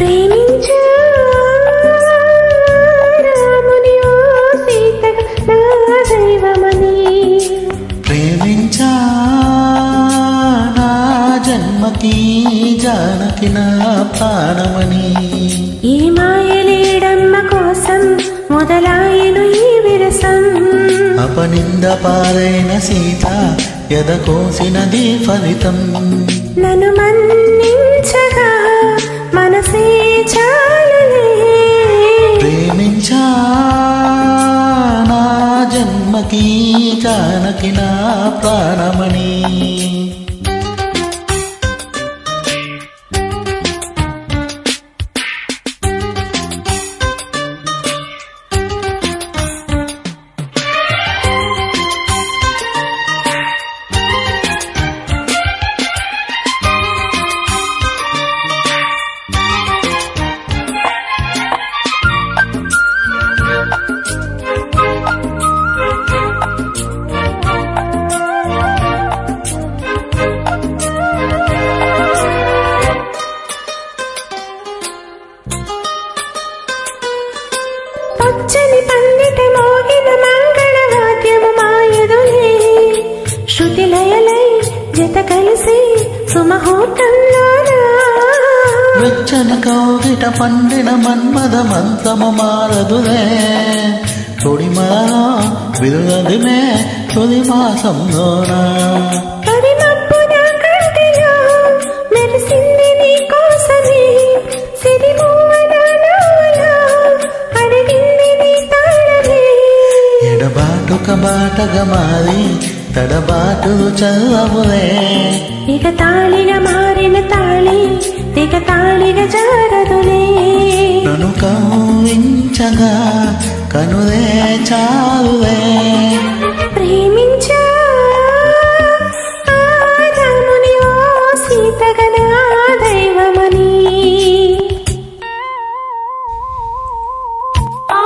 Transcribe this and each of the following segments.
ప్రేమించా రాముని ఓ సీతగా నా దైవమని ప్రేమించా నా జన్మకి జానకి నా ప్రాణమని ఈ మాయలేడమ్మ కోసం మొదలాయను ఈ విరసం అపనింద పారైన సీత ఎదకోసినది ఫలితం నన్ను మన్నించగా మనసే చాలులే ప్రేమించా నా జన్మకి జానకి నా ప్రాణమని పచ్చని పండిట మోగిన మంగళ వాద్యము మాయదులే శృతి లయలై జత కలిసి సుమహూర్తంలోనా వెచ్చని కౌగిట పండిన మన్మద మంత్రము మారదులే తొడిమలలో విరుగదిమే తొలి మాసంలోనా కరిమప్పున కంటిలో మెరిసింది నీ కోసమే సిరిమూవన నాలో అడిగింది నీ తాళమే ఎడబాటుక బాటగా మారి తడబాటులు చల్లవులే ఇక తాళిగా మారిన తాళి తెగ తాళిగా జారదులే నన్ను కౌవించగా కనులే చాలులే ప్రేమించా ఆ రాముని ఓ సీతగా నా దైవమని ఆ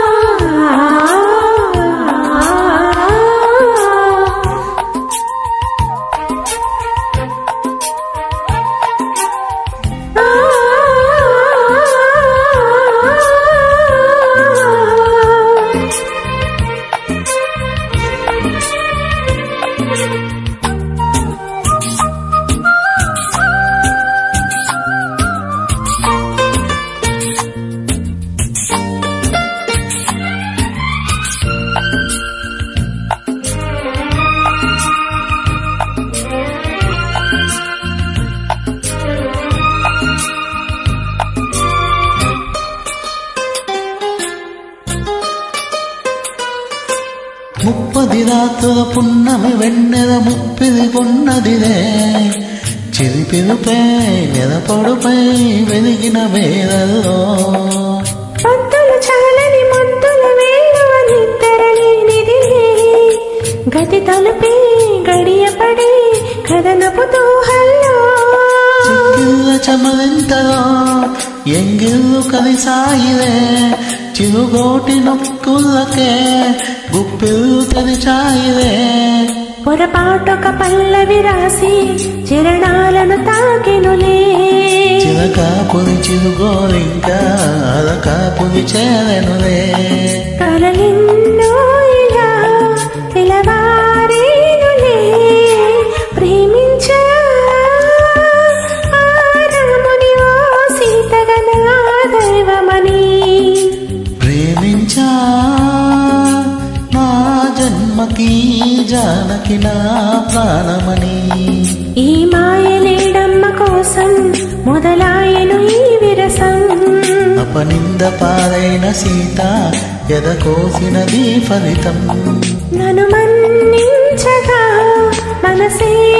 ముప్పది రాత్రుల పున్నమి వెన్నెల ముప్పిది కొన్నదిలే చిరిపిలుపై నెలపొడుపై వెలిగిన వేళల్లో పంతులు చాలని మంతుల వేలువ నిద్రలేనిది గతి తలుపి గడియపడి కథనపు తూహల్లో చిక్కిళ్ళ చమరింతలో ఎంగిళ్ళు కలిసాయిలే చిరుగోటి నొక్కులకే గుప్పిళ్ళు తెరిచాయిలే పొరపాటొక పల్లవి రాసి చిరణాలను తాకినులే చిరకాపురి చిరుగోరింకా అరకాపురి చేరెనులే కలలిన్నో ఇలా తెలవారేనులే ప్రేమించా ఆ రాముని ఓ సీతగా నా దైవమని ప్రేమించా నా జన్మకి జానకి నా ప్రాణమని ఈ మాయలేడమ్మ కోసం మొదలాయను ఈ విరసం అపనింద పారైన సీత ఎదకోసినది ఫలితం నన్ను మన్నించగా మనసే